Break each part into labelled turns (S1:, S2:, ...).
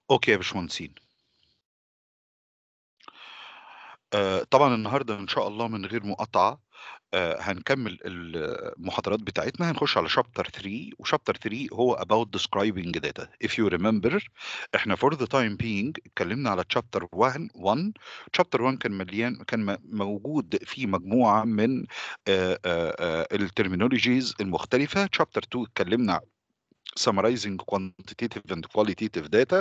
S1: أوكي يا باشمهندسين. آآ طبعًا النهارده إن شاء الله من غير مقاطعة آآ هنكمّل المحاضرات بتاعتنا، هنخش على chapter 3 وchapter 3 هو about describing data. If you remember إحنا for the time being اتكلّمنا على chapter 1 1 chapter 1 كان مليان كان م موجود فيه مجموعة من آآ آآ الterminologies المختلفة، chapter 2 اتكلّمنا summarizing quantitative and qualitative data.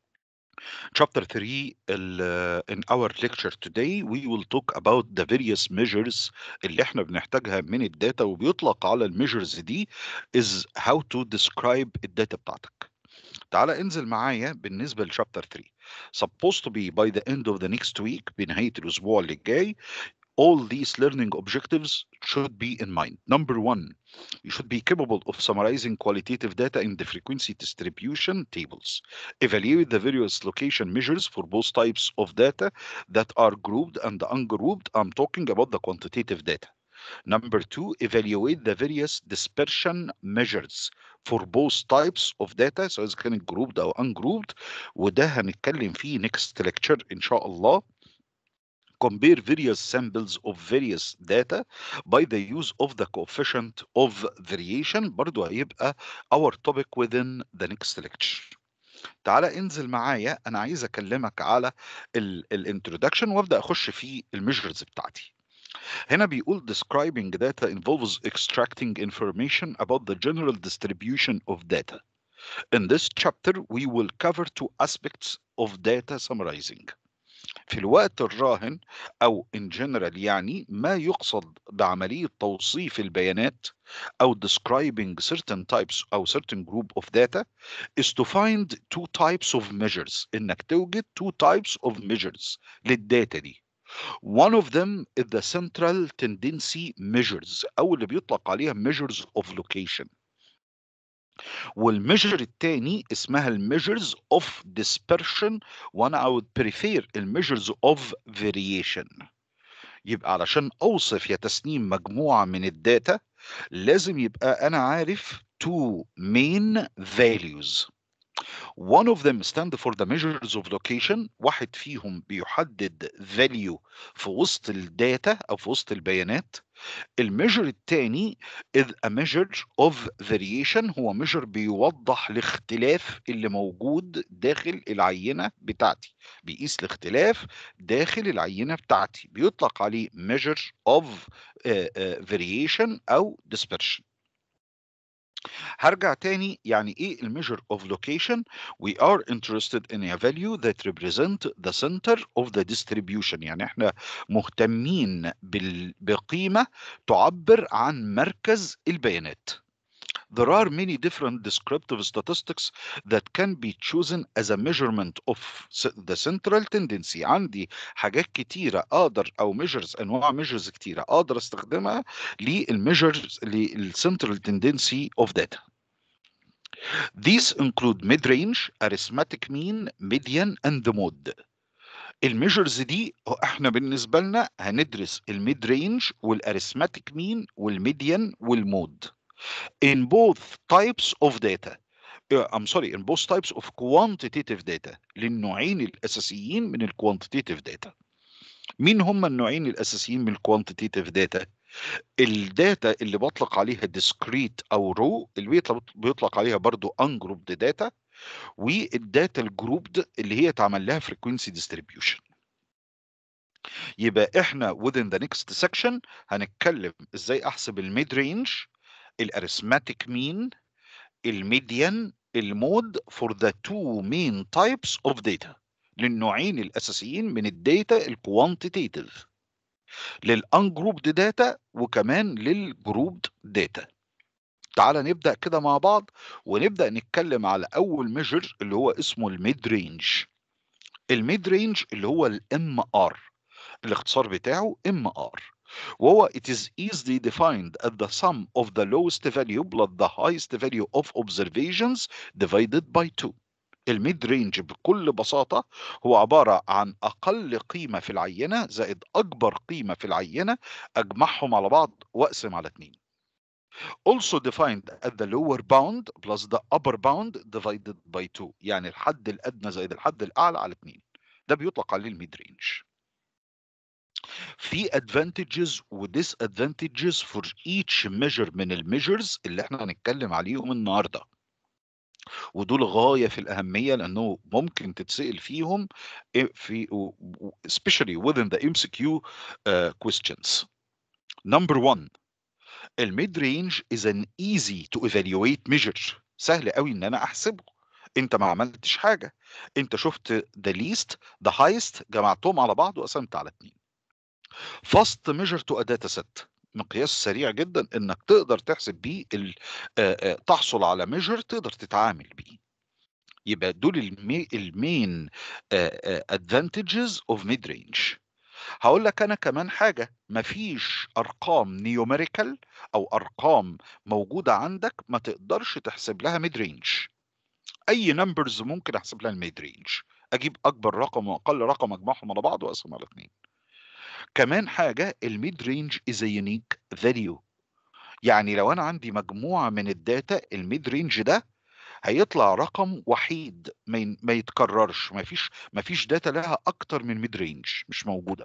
S1: Chapter 3 ال in our lecture today we will talk about the various measures اللي إحنا بنحتاجها من الdata وبيُطلق على الmeasures دي is how to describe الdata بتاعتك. تعالَ انزل معايا بالنسبة لchapter 3 supposed to be by the end of the next week بنهاية الأسبوع اللي جاي all these learning objectives should be in mind. Number 1 you should be capable of summarizing qualitative data in the frequency distribution tables. Evaluate the various location measures for both types of data that are grouped and ungrouped. I'm talking about the quantitative data. Number two, evaluate the various dispersion measures for both types of data سواء إذا كانت grouped أو ungrouped وده هنتكلم فيه next lecture إن شاء الله. compare various samples of various data by the use of the coefficient of variation برضو هيبقى our topic within the next lecture تعالى انزل معايا انا عايز اكلمك على الانترودكشن وابدا اخش في الميجرز بتاعتي هنا بيقول describing data involves extracting information about the general distribution of data in this chapter we will cover two aspects of data summarizing في الوقت الراهن أو in general يعني ما يقصد بعملية توصيف البيانات أو describing certain types أو certain group of data is to find two types of measures إنك توجد two types of measures للداتا دي one of them is the central tendency measures أو اللي بيطلق عليها measures of location والميجر التاني اسمها الميجرز اوف dispersion وانا I would prefer الميجرز اوف variation يبقى علشان اوصف يا تسنيم مجموعة من الداتا لازم يبقى انا عارف two main values one of them stand for the measures of location واحد فيهم بيحدد value في وسط الداتا او في وسط البيانات الميجر الثاني is a measure of variation هو measure بيوضح الاختلاف اللي موجود داخل العينة بتاعتي بيقيس الاختلاف داخل العينة بتاعتي بيطلق عليه measure of uh, uh, variation أو dispersion هرجع تاني يعني ايه الميجر of location we are interested in a value that represent the center of the distribution يعني احنا مهتمين بال... بقيمة تعبر عن مركز البيانات There are many different descriptive statistics that can be chosen as a measurement of the central tendency. عندي حاجات كتيرة أقدر أو measures أنواع measures كتيرة أقدر أستخدمها للmeasures للcentral tendency of data. These include mid-range, arithmetic mean, median, and the mode. الميجرز دي احنا بالنسبة لنا هندرس الميد رينج والاريثماتيك مين والميديان والمود. in both types of data uh, I'm sorry in both types of quantitative data للنوعين الأساسيين من ال quantitative data مين هم النوعين الأساسيين من ال quantitative data الداتا اللي بطلق عليها discrete أو raw اللي بيطلق عليها برضو ungrouped data والداتا الجروبد اللي هي اتعمل لها frequency distribution يبقى احنا within the next section هنتكلم ازاي احسب الميد رينج الاريثماتيك مين الميديان المود for the two main types of data للنوعين الاساسيين من الداتا الكوانتيتيف للانجروبد داتا وكمان للجروبد داتا تعال نبدا كده مع بعض ونبدا نتكلم على اول ميجر اللي هو اسمه الميد رينج الميد رينج اللي هو الام ار الاختصار بتاعه ام ار وهو it is easily defined as the sum of the lowest value plus the highest value of observations divided by 2 الميد رينج بكل بساطة هو عبارة عن أقل قيمة في العينة زائد أكبر قيمة في العينة أجمعهم على بعض وأقسم على 2 also defined at the lower bound plus the upper bound divided by 2 يعني الحد الادنى زائد الحد الاعلى على 2 ده بيطلق عليه الميد رينج في advantages و disadvantages for each measure من الميجرز اللي احنا هنتكلم عليهم النهارده ودول غايه في الاهميه لانه ممكن تتسال فيهم في especially within the MCQ uh, questions. Number one الميد رينج is an easy to evaluate measure سهل قوي ان انا احسبه انت ما عملتش حاجه انت شفت the least the highest جمعتهم على بعض وقسمت على اتنين fast measure to a data set مقياس سريع جدا انك تقدر تحسب بيه ال- آه، آه، تحصل على ميجر تقدر تتعامل بيه يبقى دول المي المين ادفانتجز اوف ميد رينج هقول لك انا كمان حاجه مفيش ارقام نيوميريكال او ارقام موجوده عندك ما تقدرش تحسب لها ميد رينج اي نمبرز ممكن احسب لها الميد رينج اجيب اكبر رقم واقل رقم اجمعهم على بعض واقسم على اثنين كمان حاجه الميد رينج از يونيك فاليو يعني لو انا عندي مجموعه من الداتا الميد رينج ده هيطلع رقم وحيد ما ين- ما يتكررش ما فيش ما فيش داتا لها اكتر من ميد رينج مش موجوده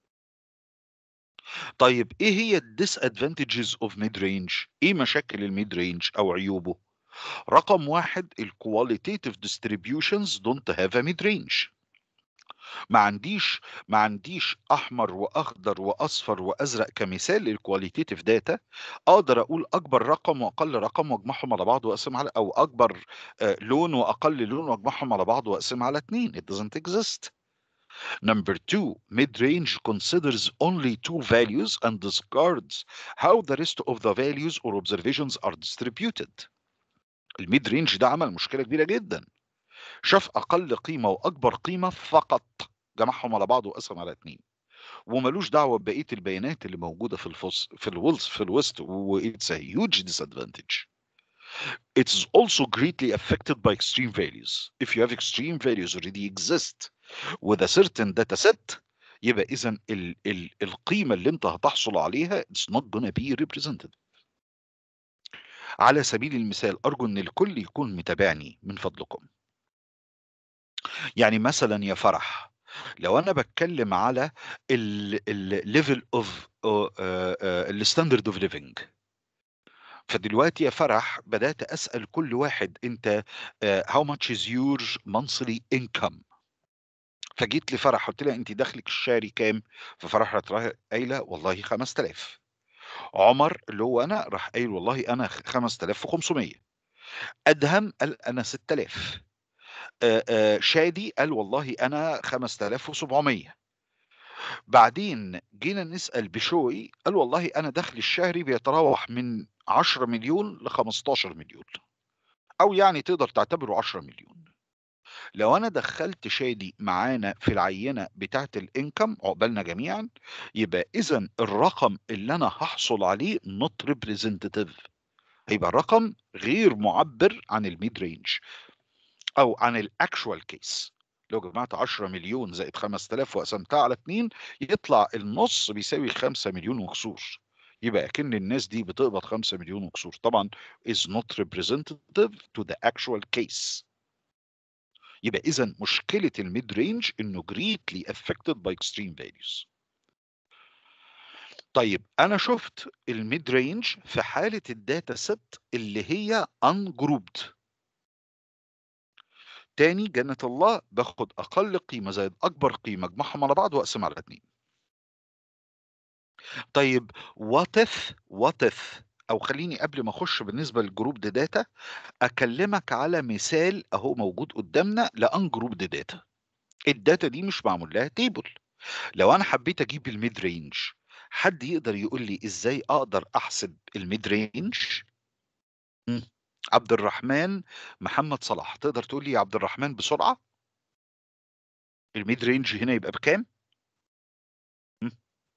S1: طيب ايه هي الديس ادفانتجز اوف ميد رينج ايه مشاكل الميد رينج او عيوبه رقم واحد الكواليتيف ديستريبيوشنز دونت هاف ا ميد رينج ما عنديش ما عنديش احمر واخضر واصفر وازرق كمثال للكواليتيف داتا اقدر اقول اكبر رقم واقل رقم واجمعهم على بعض واقسم على او اكبر آه، لون واقل لون واجمعهم على بعض واقسم على اتنين it doesn't exist Number two, mid-range considers only two values and discards how the rest of the values or observations are distributed. الميد رينج ده عمل مشكلة كبيرة جدا. شاف أقل قيمة وأكبر قيمة فقط جمعهم على بعض وقسم على اتنين. وملوش دعوة ببقية البيانات اللي موجودة في الفص في الوسط في الوسط و it's a huge disadvantage. It's also greatly affected by extreme values. If you have extreme values already exist with a certain data set يبقى اذا ال ال القيمه اللي انت هتحصل عليها it's not gonna be represented على سبيل المثال ارجو ان الكل يكون متابعني من فضلكم يعني مثلا يا فرح لو انا بتكلم على الليفل اوف الستاندرد اوف ليفنج فدلوقتي يا فرح بدات اسال كل واحد انت هاو ماتش از يور monthly income فجيت لفرح قلت لها انت دخلك الشهري كام ففرح راحت رايحة قايله والله 5000 عمر اللي هو انا راح قايل والله انا 5500 ادهم قال انا 6000 آه، آه، شادي قال والله انا 5700 بعدين جينا نسال بشوي قال والله انا دخلي الشهري بيتراوح من 10 مليون ل 15 مليون او يعني تقدر تعتبره 10 مليون لو انا دخلت شادي معانا في العينه بتاعه الانكم عقبالنا جميعا يبقى اذا الرقم اللي انا هحصل عليه نوت ريبريزنتيف هيبقى رقم غير معبر عن الميد رينج او عن الاكشوال كيس لو جمعت 10 مليون زائد 5000 وقسمتها على 2 يطلع النص بيساوي 5 مليون وكسور يبقى اكن الناس دي بتقبض 5 مليون وكسور طبعا is not representative to the actual case يبقى اذا مشكله الميد رينج انه greatly affected by extreme values طيب انا شفت الميد رينج في حاله الداتا سيت اللي هي ungrouped تاني جنة الله باخد اقل قيمه زائد اكبر قيمه اجمعهم على بعض واقسم على اتنين طيب وات اف وات اف او خليني قبل ما اخش بالنسبه للجروب داتا اكلمك على مثال اهو موجود قدامنا لان جروب داتا الداتا دي مش معمول لها تيبل لو انا حبيت اجيب الميد رينج حد يقدر يقول لي ازاي اقدر احسب الميد رينج مم. عبد الرحمن محمد صلاح تقدر تقول لي يا عبد الرحمن بسرعه الميد رينج هنا يبقى بكام مم.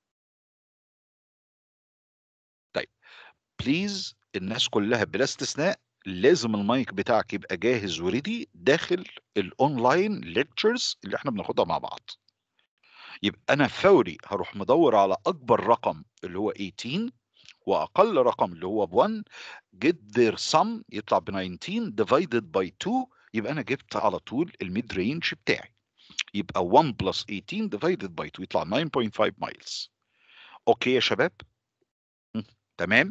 S1: طيب بليز الناس كلها بلا استثناء لازم المايك بتاعك يبقى جاهز وريدي داخل الاونلاين ليكتشرز اللي احنا بناخدها مع بعض يبقى انا فوري هروح مدور على اكبر رقم اللي هو 18 واقل رقم اللي هو ب 1 get their sum يطلع ب 19 divided by 2 يبقى انا جبت على طول الميد رينج بتاعي يبقى 1 plus 18 divided by 2 يطلع 9.5 miles اوكي يا شباب م. تمام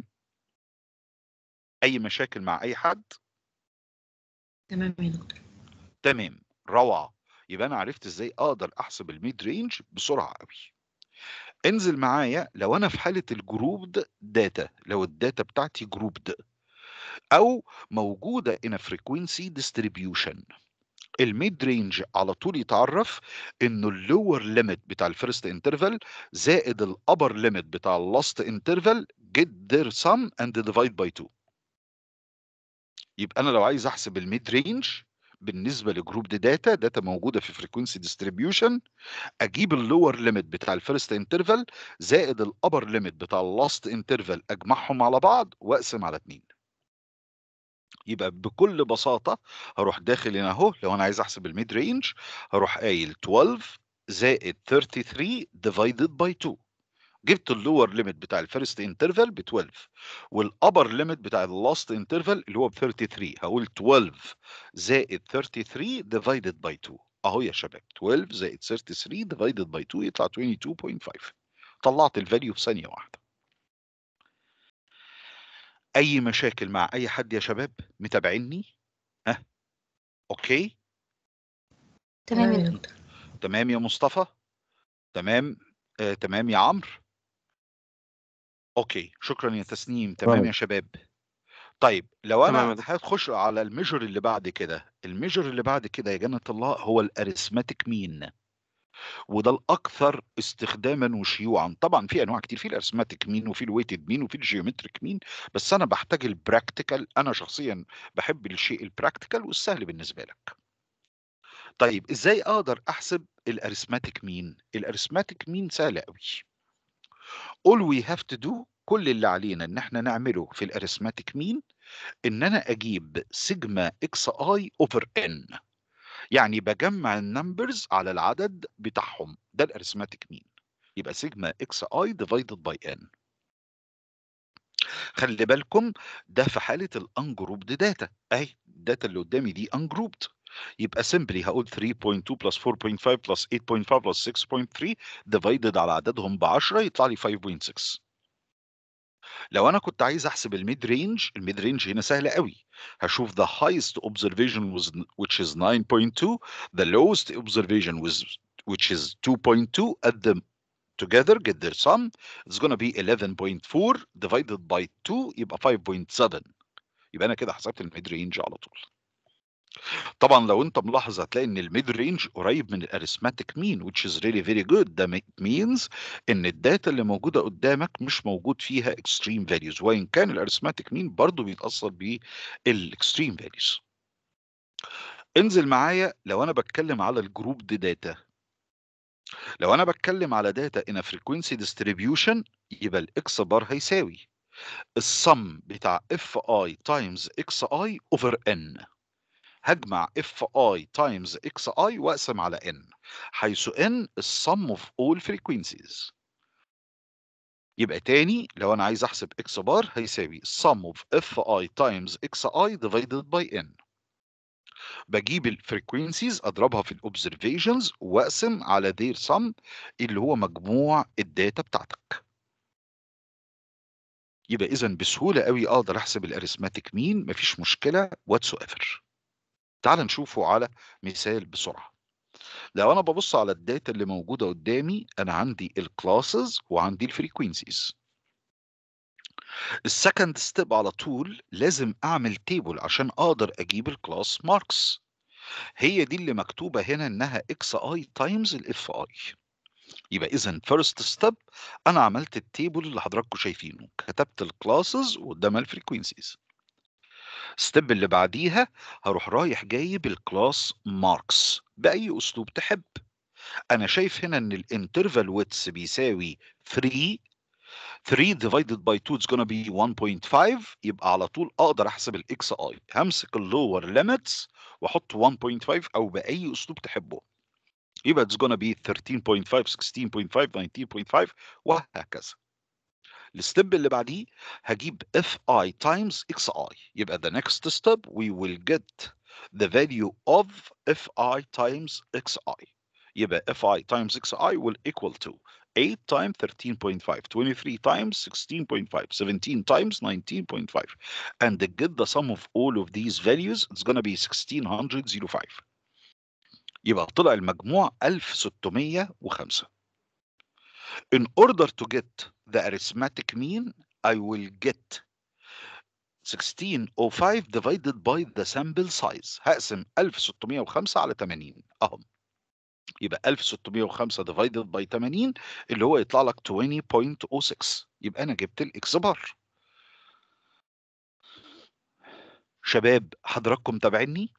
S1: اي مشاكل مع اي حد
S2: تمام يا دكتور
S1: تمام روعه يبقى انا عرفت ازاي اقدر احسب الميد رينج بسرعه قوي انزل معايا لو انا في حاله الجروبد داتا لو الداتا بتاعتي جروبد او موجوده in a frequency distribution الميد رينج على طول يتعرف انه اللور ليميت بتاع الفيرست انترفال زائد الابر ليميت بتاع اللاست انترفال get their sum and divide by 2 يبقى انا لو عايز احسب الميد رينج بالنسبه لجروب داتا داتا موجوده في فريكونسي ديستريبيوشن اجيب اللور ليميت بتاع الفيرست انترفال زائد الابر ليميت بتاع اللاست انترفال اجمعهم على بعض واقسم على 2 يبقى بكل بساطه هروح داخل هنا اهو لو انا عايز احسب الميد رينج هروح قايل 12 زائد 33 divided by 2 جبت اللور ليميت بتاع الفيرست انترفال ب 12 والابر ليميت بتاع اللاست انترفال اللي هو ب 33 هقول 12 زائد 33 divided by 2 اهو يا شباب 12 زائد 33 divided by 2 يطلع 22.5 طلعت الفاليو في ثانيه واحده اي مشاكل مع اي حد يا شباب متابعيني ها اوكي
S2: تمام يا دكتور
S1: تمام يا مصطفى تمام آه، تمام يا عمرو اوكي شكرا يا تسنيم تمام
S3: تمام.
S1: يا شباب طيب لو
S4: تمام
S1: انا
S4: يا دكتور.
S1: هخش على الميجر اللي بعد كده الميجر اللي بعد كده يا جنة الله هو الاريثماتيك مين وده الاكثر استخداما وشيوعا طبعا في انواع كتير في الاريثماتيك مين وفي الويتد مين وفي الجيومتريك مين بس انا بحتاج البراكتيكال انا شخصيا بحب الشيء البراكتيكال والسهل بالنسبه لك طيب ازاي اقدر احسب الاريثماتيك مين الاريثماتيك مين سهل قوي all we have to do كل اللي علينا ان احنا نعمله في الاريثماتيك مين ان انا اجيب سيجما اكس اي اوفر ان يعني بجمع النمبرز على العدد بتاعهم ده الاريثماتيك مين يبقى سيجما اكس اي ديفايدد باي ان خلي بالكم ده في حاله الانجروبد داتا اهي الداتا اللي قدامي دي انجروبد يبقى سمبلي هقول 3.2 بلس 4.5 بلس 8.5 بلس 6.3 ديفايدد على عددهم ب 10 يطلع لي 5.6 لو انا كنت عايز احسب الميد رينج الميد رينج هنا سهله قوي هشوف the highest observation was which is 9.2 the lowest observation was which is 2.2 add them together get their sum it's gonna be 11.4 divided by 2 يبقى 5.7 يبقى انا كده حسبت الميد رينج على طول طبعا لو انت ملاحظ هتلاقي ان الميد رينج قريب من الاريثماتيك مين which is really very good ده ma- means ان الداتا اللي موجوده قدامك مش موجود فيها extreme values وان كان الاريثماتيك مين برضه بيتاثر بالاكستريم values انزل معايا لو انا بتكلم على الجروب دي داتا لو انا بتكلم على داتا in a frequency distribution يبقى الاكس بار هيساوي السم بتاع اف اي تايمز اكس اي اوفر ان هجمع اف اي تايمز اكس اي واقسم على ان حيث ان السم اوف اول frequencies يبقى تاني لو انا عايز احسب اكس بار هيساوي sum of اف اي تايمز اكس اي divided by n بجيب الفريكوينسيز اضربها في الاوبزرفيشنز واقسم على their sum اللي هو مجموع الداتا بتاعتك يبقى اذا بسهوله قوي اقدر احسب الاريثماتيك مين مفيش مشكله واتس ايفر تعال نشوفه على مثال بسرعه لو انا ببص على الداتا اللي موجوده قدامي انا عندي الكلاسز وعندي الفريكوينسيز السكند ستيب على طول لازم اعمل تيبل عشان اقدر اجيب الكلاس ماركس هي دي اللي مكتوبه هنا انها اكس اي تايمز الاف اي يبقى اذا فيرست ستيب انا عملت التيبل اللي حضراتكم شايفينه كتبت الكلاسز وقدامها الفريكوينسيز ستيب اللي بعديها هروح رايح جايب الكلاس ماركس باي اسلوب تحب انا شايف هنا ان الانترفال ويتس بيساوي 3 3 divided by 2 is gonna be 1.5 يبقى على طول اقدر احسب الاكس اي همسك اللور ليميتس واحط 1.5 او باي اسلوب تحبه يبقى it's gonna be 13.5 16.5 19.5 وهكذا الستيب اللي بعديه هجيب fi times xi يبقى the next step we will get the value of fi times xi يبقى fi times xi will equal to 8 times 13.5 23 times 16.5 17 times 19.5 and get the sum of all of these values it's going to be 1605 يبقى طلع المجموع 1605 in order to get the arithmetic mean I will get 1605 divided by the sample size هقسم 1605 على 80 اهو يبقى 1605 divided by 80 اللي هو يطلع لك 20.06 يبقى انا جبت الاكس بار شباب حضراتكم متابعيني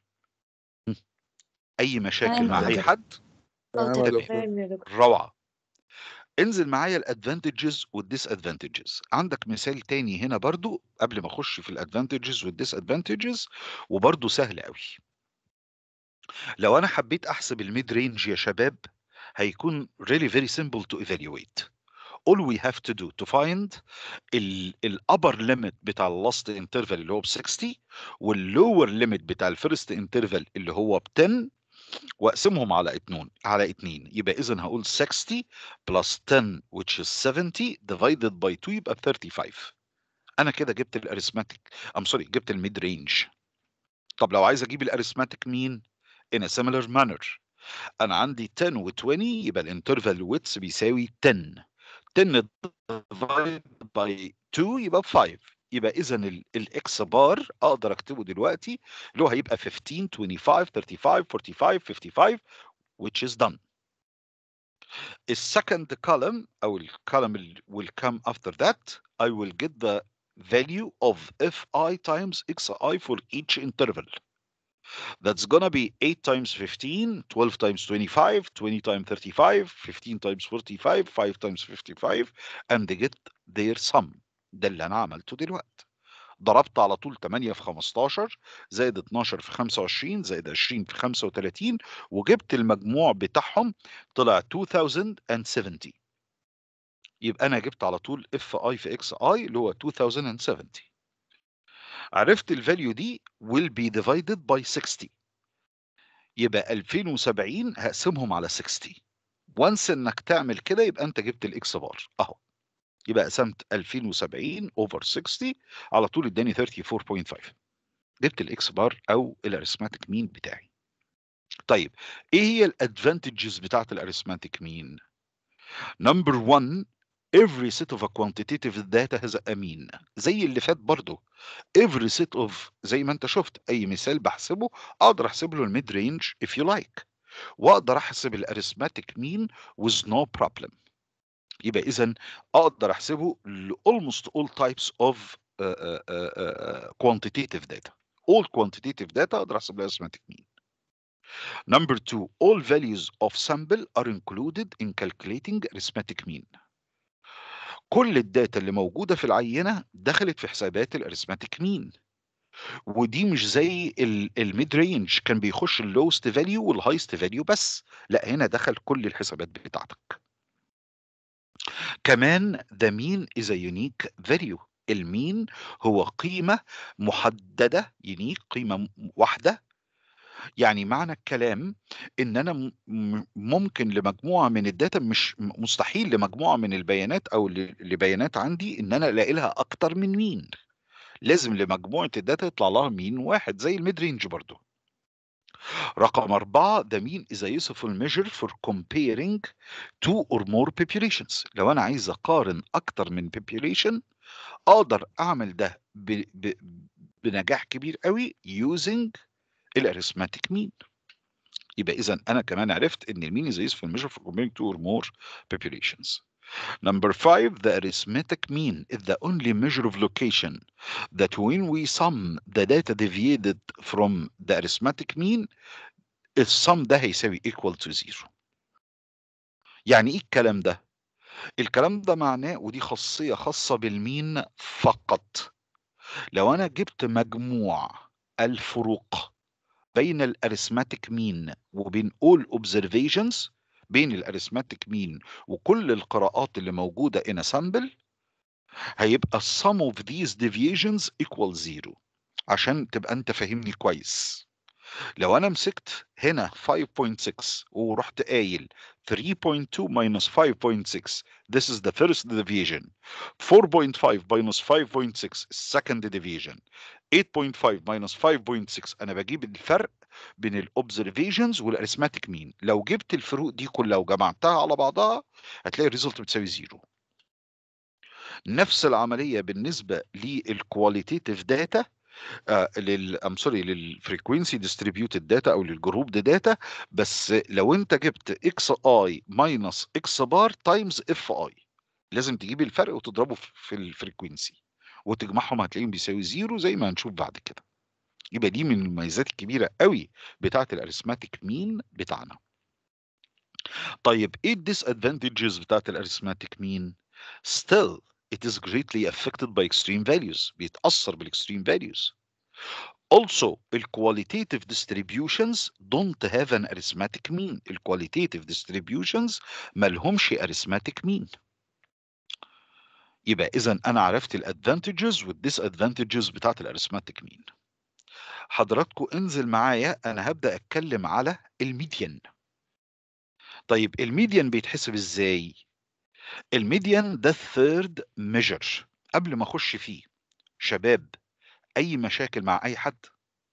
S1: اي مشاكل
S2: تمام
S1: مع
S2: يا
S1: اي
S2: دكتور.
S1: حد
S3: تمام يا
S1: تمام.
S3: دكتور
S2: تمام يا دكتور
S1: روعه انزل معايا الادفانتجز والديس ادفانتجز عندك مثال تاني هنا برضو قبل ما اخش في الادفانتجز والديس ادفانتجز وبرضو سهل قوي لو انا حبيت احسب الميد رينج يا شباب هيكون really very simple to evaluate all we have to do to find ال ال upper limit بتاع ال last interval اللي هو ب 60 وال lower limit بتاع ال first interval اللي هو ب 10 واقسمهم على اتنين على اتنين يبقى اذا هقول 60 plus 10 which is 70 divided by 2 يبقى ب 35 انا كده جبت الاريثماتيك ام سوري جبت الميد رينج طب لو عايز اجيب الاريثماتيك مين in a similar manner انا عندي 10 و 20 يبقى الانترفال ويتس بيساوي 10 10 divided by 2 يبقى ب 5 يبقى اذا الاكس بار اقدر اكتبه دلوقتي اللي هو هيبقى 15 25 35 45 55 which is done السكند column او الكولم اللي will come after that I will get the value of fi times xi for each interval that's gonna be 8 times 15 12 times 25 20 times 35 15 times 45 5 times 55 and they get their sum ده اللي انا عملته دلوقتي ضربت على طول 8 في 15 زائد 12 في 25 زائد 20 في 35 وجبت المجموع بتاعهم طلع 2070 يبقى انا جبت على طول اف اي في اكس اي اللي هو 2070 عرفت الفاليو دي will be divided by 60 يبقى 2070 هقسمهم على 60 وانس انك تعمل كده يبقى انت جبت الاكس بار اهو يبقى قسمت 2070 اوفر 60 على طول اداني 34.5 جبت الاكس بار او الاريثماتيك مين بتاعي طيب ايه هي الادفانتجز بتاعت الاريثماتيك مين نمبر 1 every set of a quantitative data has a mean زي اللي فات برضه every set of زي ما انت شفت اي مثال بحسبه اقدر احسب له الميد رينج if you like واقدر احسب الاريثماتيك مين with no problem يبقى اذا اقدر احسبه ل almost all types of uh, uh, uh, uh, quantitative data all quantitative data اقدر احسب لها arithmetic mean number two all values of sample are included in calculating arithmetic mean كل الداتا اللي موجوده في العينه دخلت في حسابات الاريثماتيك مين ودي مش زي الميد رينج كان بيخش اللوست فاليو والهايست فاليو بس لا هنا دخل كل الحسابات بتاعتك كمان the mean is a unique value المين هو قيمة محددة يونيك قيمة م- واحدة يعني معنى الكلام ان انا م- م- ممكن لمجموعة من الداتا مش م- مستحيل لمجموعة من البيانات او ل- لبيانات عندي ان انا الاقي لها اكتر من مين لازم لمجموعة الداتا يطلع لها مين واحد زي الميد رينج برضو رقم أربعة the mean is a useful measure for comparing two or more populations لو أنا عايز أقارن أكتر من population أقدر أعمل ده ب... ب... بنجاح كبير قوي using الاريثماتيك mean يبقى إذا أنا كمان عرفت إن المين is a useful measure for comparing two or more populations Number five, the arithmetic mean is the only measure of location that when we sum the data deviated from the arithmetic mean السم ده هيساوي equal to zero. يعني ايه الكلام ده؟ الكلام ده معناه ودي خاصية خاصة بالمين فقط. لو أنا جبت مجموع الفروق بين الاريثماتيك مين وبين all observations بين الاريثماتيك مين وكل القراءات اللي موجودة in a sample هيبقى sum of these deviations equal zero عشان تبقى انت فاهمني كويس لو انا مسكت هنا 5.6 ورحت قايل 3.2 minus 5.6 this is the first deviation 4.5 minus 5.6 second deviation 8.5 minus 5.6 انا بجيب الفرق بين الاوبزرفيشنز والاريثماتيك مين لو جبت الفروق دي كلها وجمعتها على بعضها هتلاقي الريزلت بتساوي زيرو نفس العمليه بالنسبه للكواليتيف داتا لل ام سوري للفريكوينسي ديستريبيوتد داتا او للجروب داتا بس لو انت جبت اكس اي ماينس اكس بار تايمز اف اي لازم تجيب الفرق وتضربه في الفريكوينسي وتجمعهم هتلاقيهم بيساوي زيرو زي ما هنشوف بعد كده يبقى دي من المميزات الكبيره قوي بتاعه الاريثماتيك مين بتاعنا طيب ايه الديس ادفانتجز بتاعه الاريثماتيك مين still it is greatly affected by extreme values بيتأثر بالاكستريم values also ال qualitative distributions don't have an arithmetic mean ال qualitative distributions مالهمش arithmetic mean يبقى اذا انا عرفت الادفانتجز والديسادفانتجز بتاعت الاريثماتيك مين حضراتكم انزل معايا انا هبدا اتكلم على الميديان طيب الميديان بيتحسب ازاي الميديان ده الثيرد ميجر قبل ما اخش فيه شباب اي مشاكل مع اي حد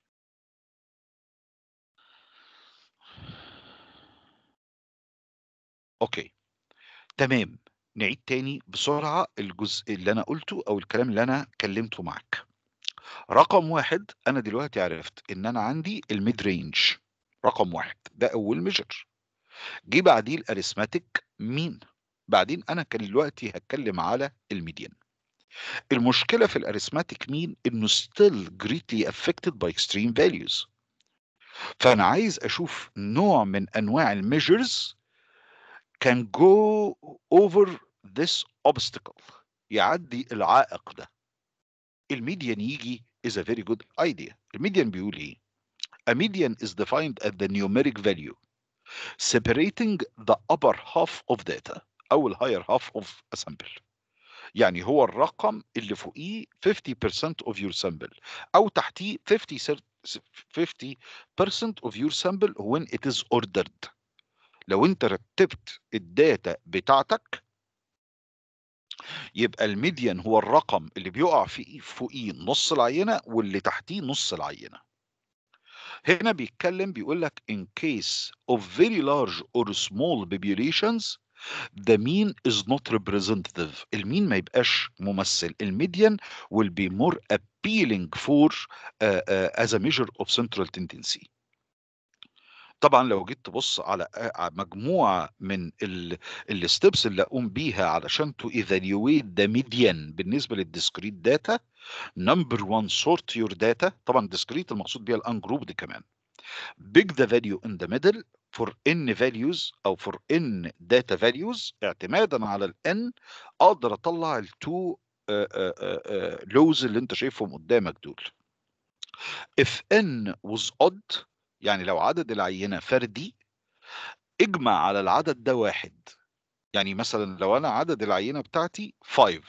S1: اوكي تمام نعيد تاني بسرعة الجزء اللي أنا قلته أو الكلام اللي أنا كلمته معاك رقم واحد أنا دلوقتي عرفت إن أنا عندي الميد رينج رقم واحد ده أول ميجر جه بعديه الأريثماتيك مين بعدين أنا كان دلوقتي هتكلم على الميديان المشكلة في الأريثماتيك مين إنه still greatly affected by extreme values فأنا عايز أشوف نوع من أنواع الميجرز can go over this obstacle يعدي العائق ده الميديان يجي is a very good idea الميديان بيقول ايه a median is defined as the numeric value separating the upper half of data او ال higher half of a sample يعني هو الرقم اللي فوقيه 50% of your sample او تحتيه 50 50% of your sample when it is ordered لو انت رتبت الداتا بتاعتك يبقى الميديان هو الرقم اللي بيقع في فوقيه نص العينه واللي تحتيه نص العينه هنا بيتكلم بيقول لك in case of very large or small populations the mean is not representative المين ما يبقاش ممثل الميديان will be more appealing for uh, uh, as a measure of central tendency طبعا لو جيت تبص على مجموعه من الستبس اللي اقوم بيها علشان تو ايفالويت ذا ميديان بالنسبه للديسكريت داتا نمبر 1 سورت يور داتا طبعا ديسكريت المقصود بيها الان جروب كمان بيج ذا فاليو ان ذا ميدل فور ان فاليوز او فور ان داتا فاليوز اعتمادا على الان اقدر اطلع التو لوز اللي انت شايفهم قدامك دول if n was odd يعني لو عدد العينة فردي اجمع على العدد ده واحد يعني مثلا لو انا عدد العينة بتاعتي 5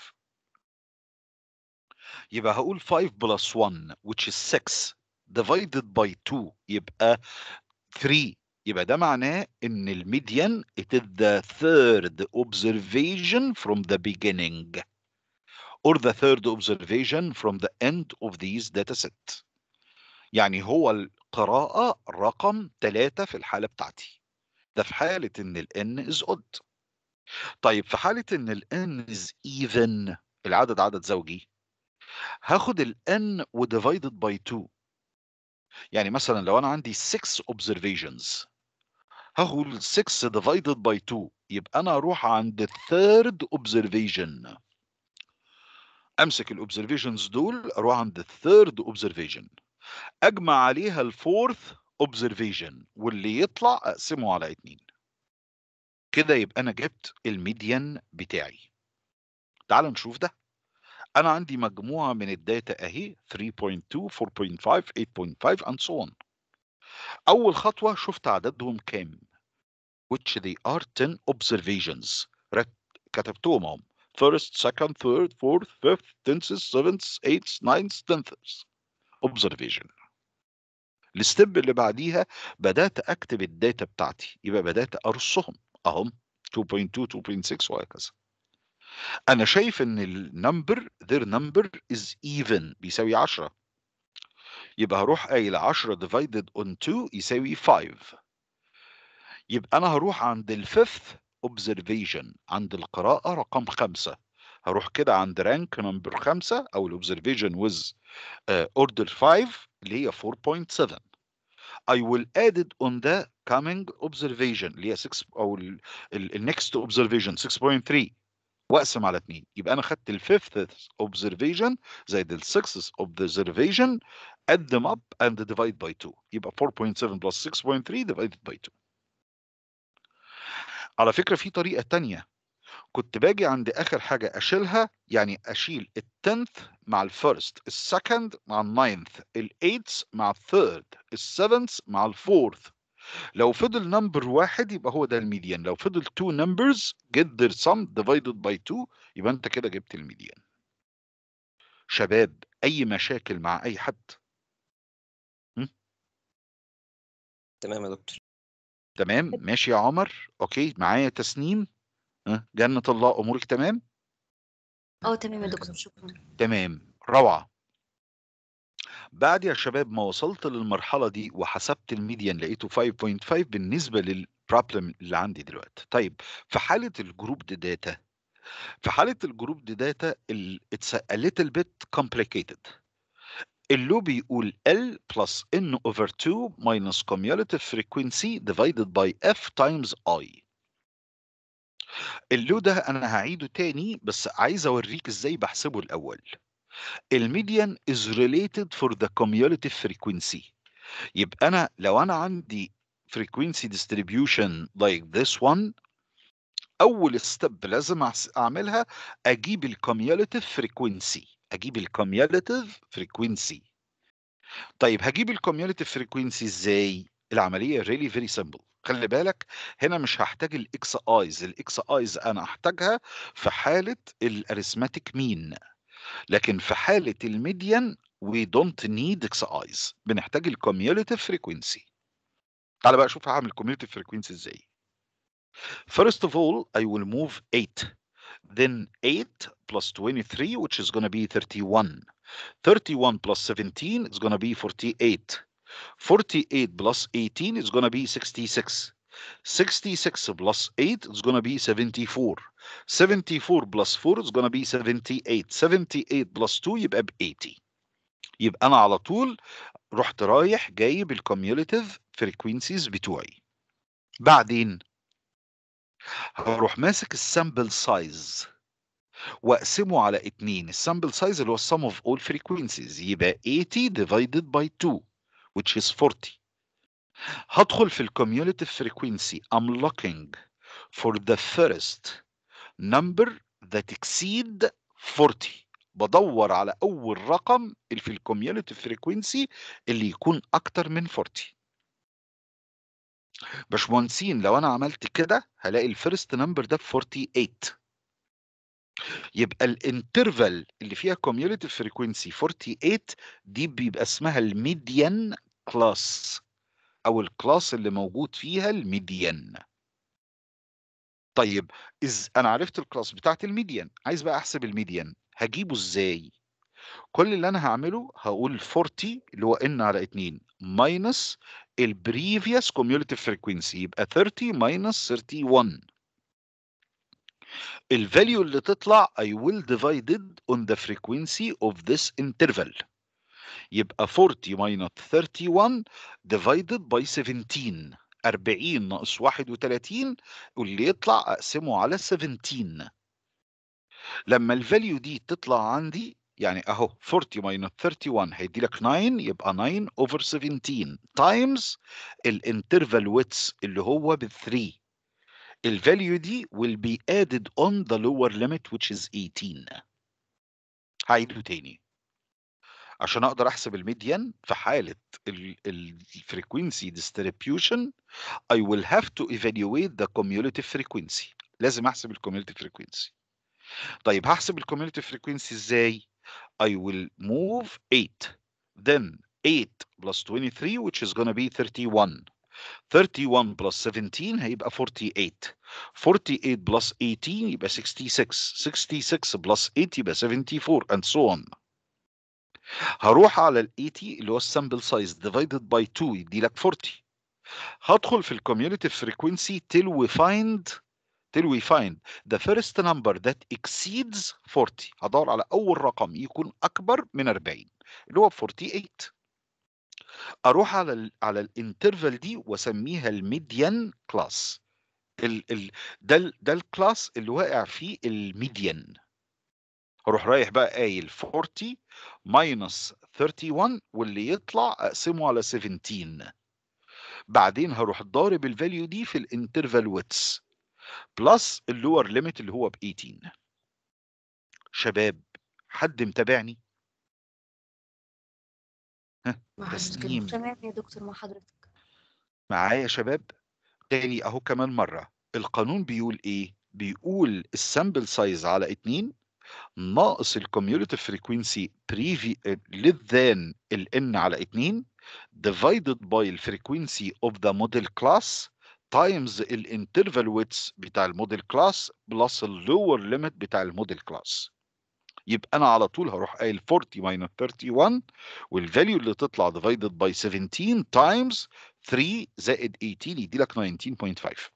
S1: يبقى هقول 5 plus 1 which is 6 divided by 2 يبقى 3 يبقى ده معناه ان الميديان it is the third observation from the beginning or the third observation from the end of these data set يعني هو القراءة رقم 3 في الحالة بتاعتي ده في حالة ان ال n is odd طيب في حالة ان ال n is even العدد عدد زوجي هاخد ال n و divided by 2 يعني مثلا لو انا عندي 6 observations هاخد 6 divided by 2 يبقى انا اروح عند الثيرد observation امسك الاوبزرفيشنز دول اروح عند الثيرد اوبزرفيشن اجمع عليها الفورث اوبزرفيشن واللي يطلع اقسمه على اتنين كده يبقى انا جبت الميديان بتاعي تعال نشوف ده انا عندي مجموعه من الداتا اهي 3.2 4.5 8.5 and so on اول خطوه شفت عددهم كام which they are 10 observations كتبتهم اهم first, second, third, fourth, fifth, tenths, sevenths, eighths, ninths, tenths. observation. الستيب اللي بعديها بدات اكتب الداتا بتاعتي يبقى بدات ارصهم اهم 2.2 2.6 وهكذا انا شايف ان النمبر their number is even بيساوي 10 يبقى هروح قايل 10 divided on 2 يساوي 5 يبقى انا هروح عند الفيفث observation عند القراءة رقم خمسة هروح كده عند رانك نمبر خمسة او الاوبزرفيشن with uh, order 5 اللي هي 4.7 I will add it on the coming observation اللي هي 6 او ال ال ال next observation 6.3 واقسم على 2 يبقى انا خدت ال fifth observation زائد ال sixth observation add them up and divide by 2 يبقى 4.7 plus 6.3 divided by 2 على فكرة في طريقة تانية كنت باجي عند اخر حاجة اشيلها يعني اشيل التنث مع الفيرست السكند مع الناينث الايتس مع الثيرد السفنث مع الفورث لو فضل نمبر واحد يبقى هو ده الميديان لو فضل two numbers get their sum divided by 2 يبقى انت كده جبت الميديان شباب اي مشاكل مع اي حد
S3: تمام يا دكتور
S1: تمام ماشي يا عمر اوكي معايا تسنيم ها جنة الله امورك تمام
S2: اه تمام يا دكتور شكرا
S1: تمام روعة بعد يا شباب ما وصلت للمرحلة دي وحسبت الميديان لقيته 5.5 بالنسبة للبروبلم اللي عندي دلوقتي طيب في حالة الجروب دي داتا في حالة الجروب دي داتا ال- it's a little bit complicated اللو بيقول L plus N over 2 minus cumulative frequency divided by F times I اللو ده انا هعيده تاني بس عايز اوريك ازاي بحسبه الاول الميديان is related for the cumulative frequency يبقى انا لو انا عندي frequency distribution like this one اول ستيب لازم أعس- اعملها اجيب الكوميوليتيف فريكوينسي اجيب الكوميوليتيف فريكوينسي طيب هجيب الكوميوليتيف فريكوينسي ازاي العمليه ريلي فيري سمبل خلي بالك هنا مش هحتاج الاكس ايز الاكس ايز انا هحتاجها في حاله الاريثماتيك مين لكن في حاله الميديان we don't need اكس ايز بنحتاج الكوميوليتيف فريكوينسي تعال بقى اشوف هعمل الكوميوليتيف فريكوينسي ازاي First of all, I will move 8. Then 8 plus 23, which is going to be 31. 31 plus 17 is going to be 48. 48 plus 18 is going to be 66. 66 plus 8 is going to be 74. 74 plus 4 is going to be 78. 78 plus 2 يبقى ب 80. يبقى أنا على طول رحت رايح جايب الكوميوليتيف فريكوينسيز بتوعي. بعدين هروح ماسك السامبل سايز واقسمه على اتنين السامبل سايز اللي هو السم اوف اول frequencies يبقى 80 divided by 2 which is 40 هدخل في الكوميوليتيف frequency I'm looking for the first number that exceed 40 بدور على اول رقم اللي في الكوميوليتيف frequency اللي يكون اكتر من 40 باشمهندسين لو انا عملت كده هلاقي الفيرست نمبر ده ب 48 يبقى الانترفال اللي فيها كوميوليتيف فريكوينسي 48 دي بيبقى اسمها الميديان كلاس او الكلاس اللي موجود فيها الميديان طيب إز انا عرفت الكلاس بتاعت الميديان عايز بقى احسب الميديان هجيبه ازاي كل اللي انا هعمله هقول 40 اللي هو ان على 2 ماينس البريفيوس كوميوليتيف فريكوينسي يبقى 30 ماينس 31 الفاليو اللي تطلع I will divide it on the frequency of this interval يبقى 40 minus 31 divided by 17 40 ناقص 31 واللي يطلع اقسمه على 17 لما الفاليو دي تطلع عندي يعني اهو 40 minus 31 هيدي لك 9 يبقى 9 over 17 times الانترفال ويتس اللي هو ب 3 الفاليو دي will be added on the lower limit which is 18 هعيده تاني عشان اقدر احسب الميديان في حالة الفريكوينسي distribution I will have to evaluate the cumulative frequency لازم احسب الكوميوليتيف frequency طيب هحسب الكوميوليتيف فريكوينسي ازاي I will move 8 then 8 plus 23 which is gonna be 31 31 plus 17 هيبقى 48 48 plus 18 يبقى 66 66 plus 8 يبقى 74 and so on هروح على ال 80 اللي هو السامبل سايز divided by 2 يدي لك 40 هدخل في الكوميوليتيف فريكوينسي till we find till we find the first number that exceeds 40 هدور على اول رقم يكون اكبر من 40 اللي هو 48 اروح على ال على الانترفال دي واسميها الميديان كلاس ال ال ده ال ده الكلاس اللي واقع فيه الميديان هروح رايح بقى قايل 40 ماينس 31 واللي يطلع اقسمه على 17 بعدين هروح ضارب الفاليو دي في الانترفال ويتس بلس اللور ليميت اللي هو ب 18 شباب حد متابعني ها
S2: مع حضرتك
S1: تسنيم
S2: تمام يا دكتور مع حضرتك
S1: معايا يا شباب تاني اهو كمان مرة القانون بيقول ايه بيقول السامبل سايز على 2 ناقص الكوميوليتيف فريكوينسي بريفي للذان ال n على 2 divided by الفريكوينسي of the model class times الانترفال ويتس بتاع الموديل كلاس بلس اللور ليميت بتاع الموديل كلاس يبقى انا على طول هروح قايل 40 minus 31 والفاليو اللي تطلع divided by 17 times 3 زائد 18 يدي لك 19.5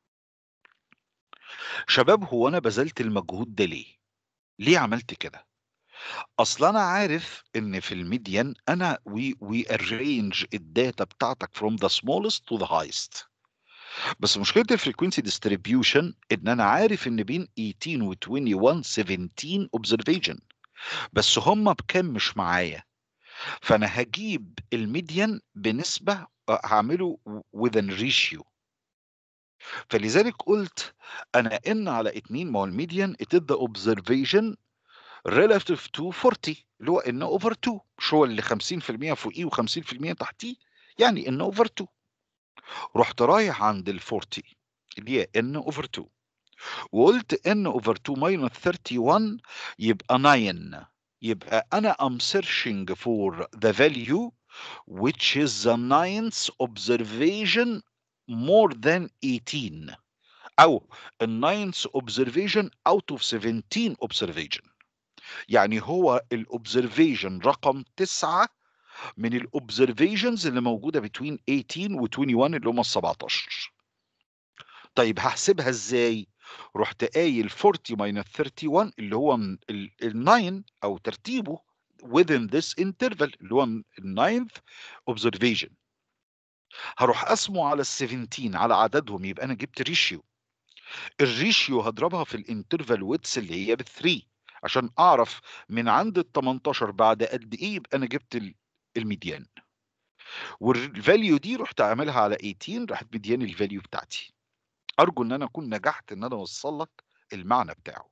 S1: شباب هو انا بذلت المجهود ده ليه؟ ليه عملت كده؟ اصل انا عارف ان في الميديان انا وي وي arrange الداتا بتاعتك from the smallest to the highest بس مشكله الفريكونسي ديستريبيوشن ان انا عارف ان بين 18 و 21 17 observation بس هم بكام مش معايا فانا هجيب الميديان بنسبه هعمله within ratio فلذلك قلت انا ان على 2 ما هو الميديان it is the observation relative to 40 اللي هو ان اوفر 2 مش هو اللي 50% فوقيه و50% تحتيه يعني ان اوفر 2 رحت رايح عند ال 40 اللي هي ان اوفر 2 وقلت ان اوفر 2 ماينس 31 يبقى 9 يبقى انا am searching for the value which is the ninth observation more than 18 او ال ninth observation out of 17 observation يعني هو الاوبزرفيشن رقم 9 من الاوبزرفيشنز اللي موجوده بين 18 و 21 اللي هم ال 17 طيب هحسبها ازاي رحت قايل 40 minus 31 اللي هو ال 9 او ترتيبه within this interval اللي هو ال 9th observation هروح قسمه على ال 17 على عددهم يبقى انا جبت ريشيو الريشيو هضربها في الانترفال ويتس اللي هي ب 3 عشان اعرف من عند ال 18 بعد قد ايه يبقى انا جبت ال- الميديان والفاليو دي رحت عاملها على 18 راحت مدياني الفاليو بتاعتي ارجو ان انا اكون نجحت ان انا اوصل لك المعنى بتاعه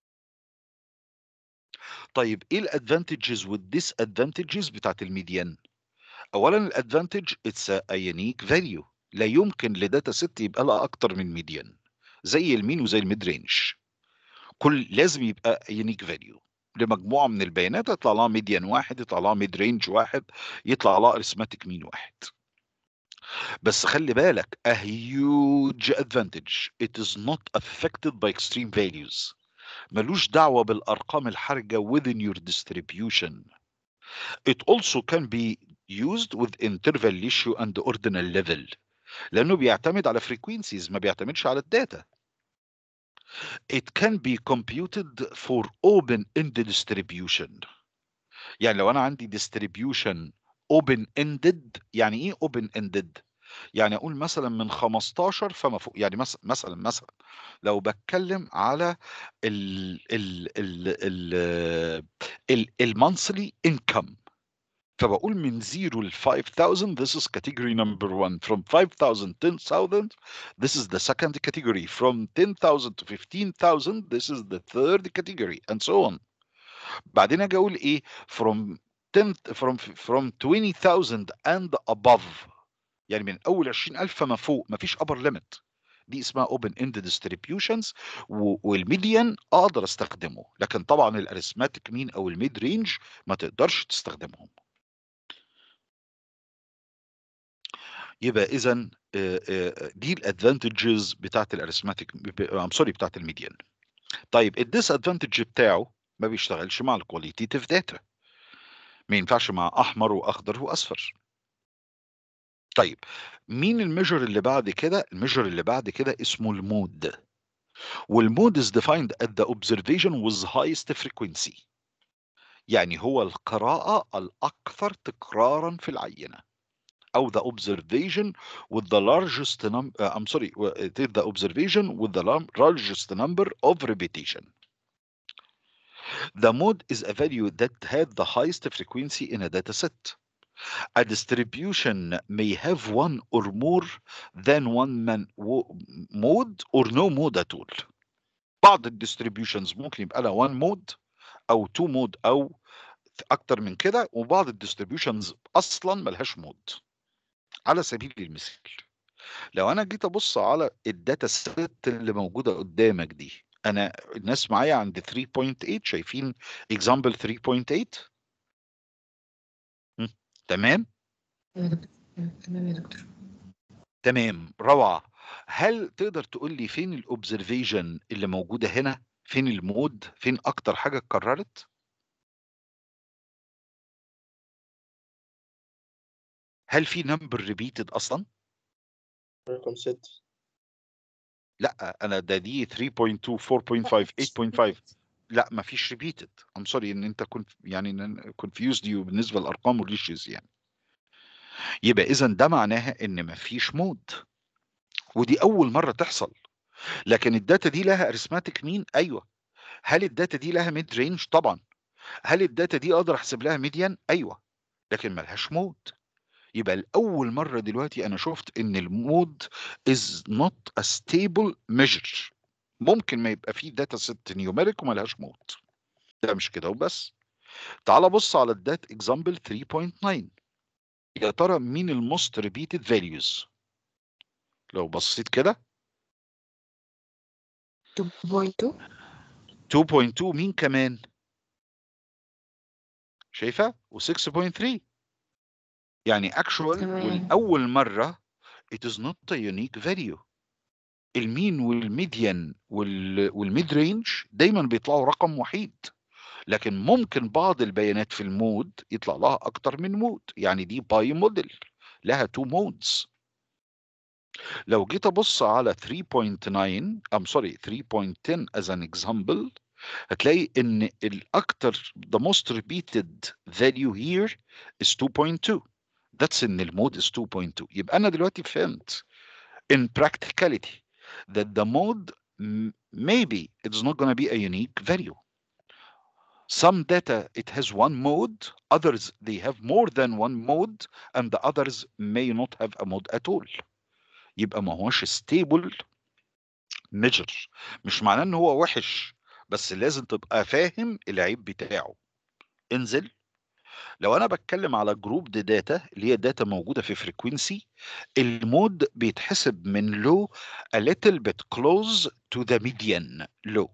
S1: طيب ايه الادفانتجز والديس ادفانتجز بتاعت الميديان اولا الادفانتج اتس ا يونيك فاليو لا يمكن لداتا ست يبقى لها اكتر من ميديان زي المين وزي الميد رينج كل لازم يبقى يونيك فاليو لمجموعه من البيانات يطلع لها ميديان واحد يطلع لها ميد رينج واحد يطلع لها ارثماتيك مين واحد بس خلي بالك a huge advantage it is not affected by extreme values ملوش دعوة بالأرقام الحرجة within your distribution it also can be used with interval ratio and ordinal level لأنه بيعتمد على frequencies ما بيعتمدش على الداتا it can be computed for open-ended distribution يعني لو أنا عندي distribution open-ended يعني إيه open-ended؟ يعني اقول مثلا من 15 فما فوق يعني مثلا مثلا مثلا لو بتكلم على ال ال ال ال ال المونثلي انكم فبقول من 0 ل 5000 this is category number 1 from 5000 10000 this is the second category from 10000 to 15000 this is the third category and so on بعدين اجي اقول ايه from 10 from from 20000 and above يعني من اول 20000 فما فوق مفيش upper limit دي اسمها open ended distributions و- والميديان اقدر استخدمه لكن طبعا الاريثماتيك مين او الميد رينج ما تقدرش تستخدمهم يبقى اذا دي الادفانتجز بتاعت الاريثماتيك ام سوري بتاعت الميديان طيب الديس ادفانتج بتاعه ما بيشتغلش مع الكواليتيف داتا ما ينفعش مع احمر واخضر واصفر طيب مين الميجر اللي بعد كده الميجر اللي بعد كده اسمه المود والمود is defined at the observation with highest frequency يعني هو القراءة الأكثر تكرارا في العينة أو the observation with the largest number uh, I'm sorry uh, it is the observation with the lar- largest number of repetition the mode is a value that had the highest frequency in a data set a distribution may have one or more than one man wo- mode or no mode at all بعض الديستريبيوشنز ممكن يبقى لها one mode او two mode او اكتر من كده وبعض الديستريبيوشنز اصلا ملهاش مود على سبيل المثال لو انا جيت ابص على الداتا سيت اللي موجوده قدامك دي انا الناس معايا عند 3.8 شايفين اكزامبل 3.8 هم، تمام
S4: يا دكتور تمام يا دكتور
S1: تمام روعه هل تقدر تقول لي فين الاوبزرفيشن اللي موجوده هنا فين المود فين اكتر حاجه اتكررت هل في نمبر ريبيتد اصلا
S5: رقم ستة
S1: لا انا ده دي 3.2 4.5 8.5 لا ما فيش ريبيتد ام سوري ان انت كنت يعني كونفيوزد يو بالنسبه للارقام والريشيز يعني يبقى اذا ده معناها ان ما فيش مود ودي اول مره تحصل لكن الداتا دي لها اريثماتيك مين ايوه هل الداتا دي لها ميد رينج طبعا هل الداتا دي اقدر احسب لها ميديان ايوه لكن ملهاش مود يبقى الاول مره دلوقتي انا شفت ان المود is not a stable measure ممكن ما يبقى فيه داتا ست نيوميريك وملهاش مود ده مش كده وبس تعال بص على الدات اكزامبل 3.9 يا ترى مين الموست ريبيتد فاليوز لو بصيت كده
S4: 2.2
S1: 2.2 مين كمان شايفه و6.3 يعني actual
S4: تمام.
S1: والأول مرة it is not a unique value المين والميديان وال والميد رينج دايما بيطلعوا رقم وحيد لكن ممكن بعض البيانات في المود يطلع لها اكتر من مود يعني دي باي موديل لها تو مودز لو جيت ابص على 3.9 ام سوري 3.10 as an example هتلاقي ان الاكتر the most repeated value here is 2.2 that's ان المود is 2.2 يبقى انا دلوقتي فهمت in practicality that the mode m- maybe it's not going to be a unique value some data it has one mode others they have more than one mode and the others may not have a mode at all يبقى ما هوش stable measure مش معناه ان هو وحش بس لازم تبقى فاهم العيب بتاعه انزل لو انا بتكلم على جروب دي داتا اللي هي داتا موجوده في فريكوينسي المود بيتحسب من لو a little bit close to the median low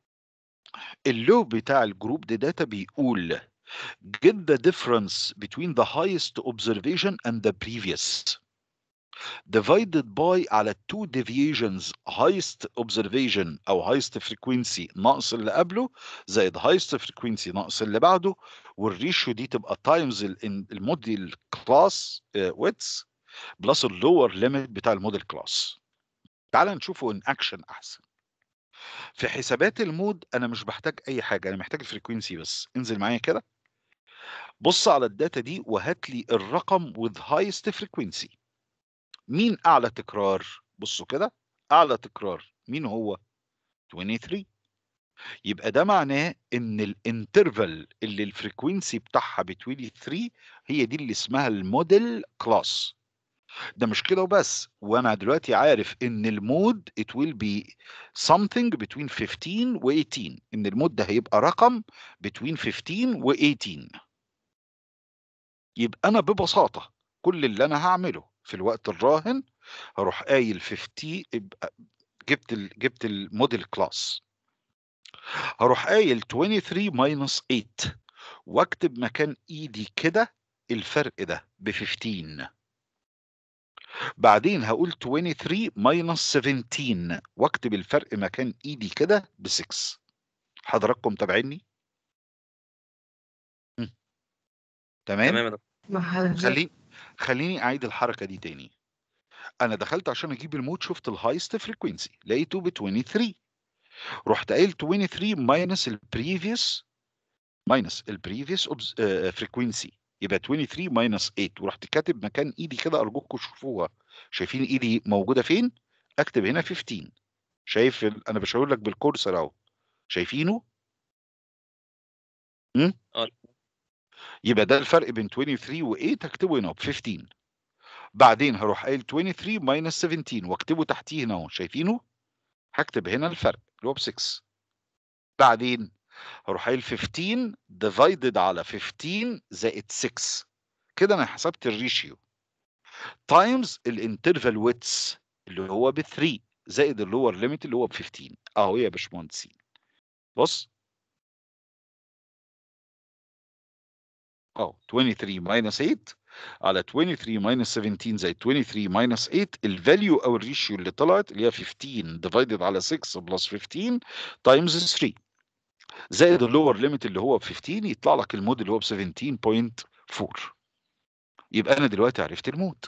S1: اللو بتاع الجروب دي داتا بيقول get the difference between the highest observation and the previous divided by على two deviations highest observation او highest frequency ناقص اللي قبله زائد highest frequency ناقص اللي بعده والريشيو دي تبقى تايمز الموديل كلاس ويتس بلس اللور ليميت بتاع الموديل كلاس تعال نشوفه ان اكشن احسن في حسابات المود انا مش بحتاج اي حاجه انا محتاج الفريكوينسي بس انزل معايا كده بص على الداتا دي وهات لي الرقم with highest frequency مين اعلى تكرار بصوا كده اعلى تكرار مين هو 23 يبقى ده معناه ان الانترفال اللي الفريكوينسي بتاعها ب 23 هي دي اللي اسمها الموديل كلاس ده مش كده وبس وانا دلوقتي عارف ان المود it will be something between 15 و 18 ان المود ده هيبقى رقم between 15 و 18 يبقى انا ببساطه كل اللي انا هعمله في الوقت الراهن هروح قايل 50 يبقى جبت ال جبت الموديل كلاس هروح قايل 23 ماينس 8 واكتب مكان ايدي كده الفرق ده ب 15 بعدين هقول 23 ماينس 17 واكتب الفرق مكان ايدي كده ب 6 حضراتكم تابعيني مم. تمام
S3: تمام يا دكتور
S4: مع حضرتك
S1: خليني خليني اعيد الحركه دي تاني انا دخلت عشان اجيب المود شفت الهايست فريكوينسي لقيته ب 23 رحت قايل 23 ماينس البريفيوس ماينس البريفيوس فريكوينسي يبقى 23 ماينس 8 ورحت كاتب مكان ايدي كده ارجوكم شوفوها شايفين ايدي موجوده فين اكتب هنا 15 شايف ال... انا بشاور لك بالكورسر اهو شايفينه امم
S3: اه
S1: يبقى ده الفرق بين 23 و8 هكتبه هنا ب 15 بعدين هروح قايل 23 ماينس 17 واكتبه تحتيه هنا اهو شايفينه هكتب هنا الفرق اللي هو ب 6 بعدين هروح قايل 15 ديفايدد على 15 زائد 6 كده انا حسبت الريشيو تايمز الانترفال ويتس اللي هو ب 3 زائد اللور ليميت اللي هو ب 15 اهو يا باشمهندسين بص اهو 23 ماينس 8 على 23 ماينس 17 زائد 23 ماينس 8 الفاليو او الريشيو اللي طلعت اللي هي 15 ديفايدد على 6 بلس 15 تايمز 3 زائد اللور ليميت اللي هو ب 15 يطلع لك المود اللي هو ب 17.4 يبقى انا دلوقتي عرفت المود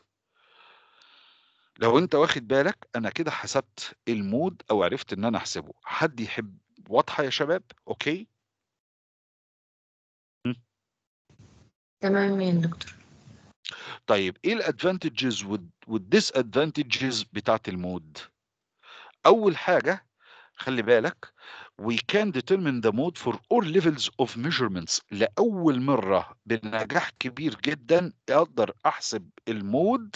S1: لو انت واخد بالك انا كده حسبت المود او عرفت ان انا احسبه حد يحب واضحه يا شباب اوكي
S4: تمام يا دكتور
S1: طيب ايه الادفانتجز والديس ادفانتجز بتاعت المود اول حاجه خلي بالك we can determine the mode for all levels of measurements لأول مرة بنجاح كبير جدا أقدر أحسب المود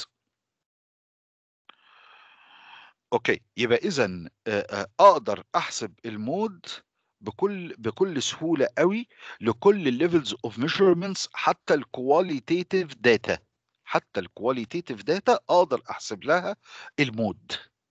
S1: أوكي يبقى إذا أقدر أحسب المود بكل بكل سهولة قوي لكل الليفلز اوف measurements حتى الكواليتيتيف داتا حتى الكواليتيتيف داتا اقدر احسب لها المود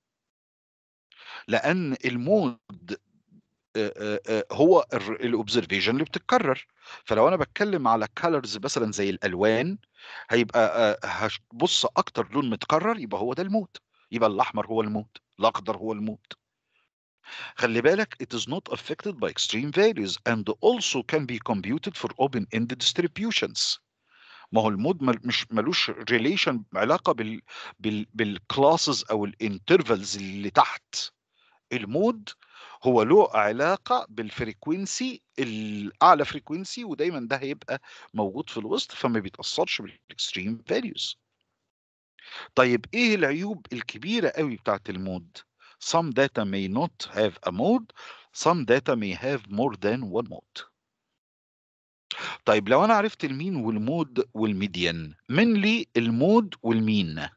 S1: لان المود آه، آه، آه، هو الاوبزرفيشن اللي بتتكرر فلو انا بتكلم على كالرز مثلا زي الالوان هيبقى هبص اكتر لون متكرر يبقى هو ده المود يبقى الاحمر هو المود الاخضر هو المود خلي بالك it is not affected by extreme values and also can be computed for open-ended distributions ما هو المود مل مش ملوش ريليشن علاقه بال بال بالكلاسز او الانترفلز اللي تحت المود هو له علاقه بالفريكوينسي الاعلى فريكوينسي ودايما ده هيبقى موجود في الوسط فما بيتاثرش بالاكستريم فاليوز طيب ايه العيوب الكبيره قوي بتاعت المود some data may not have a mode some data may have more than one mode طيب لو انا عرفت المين والمود والميديان من لي المود والمين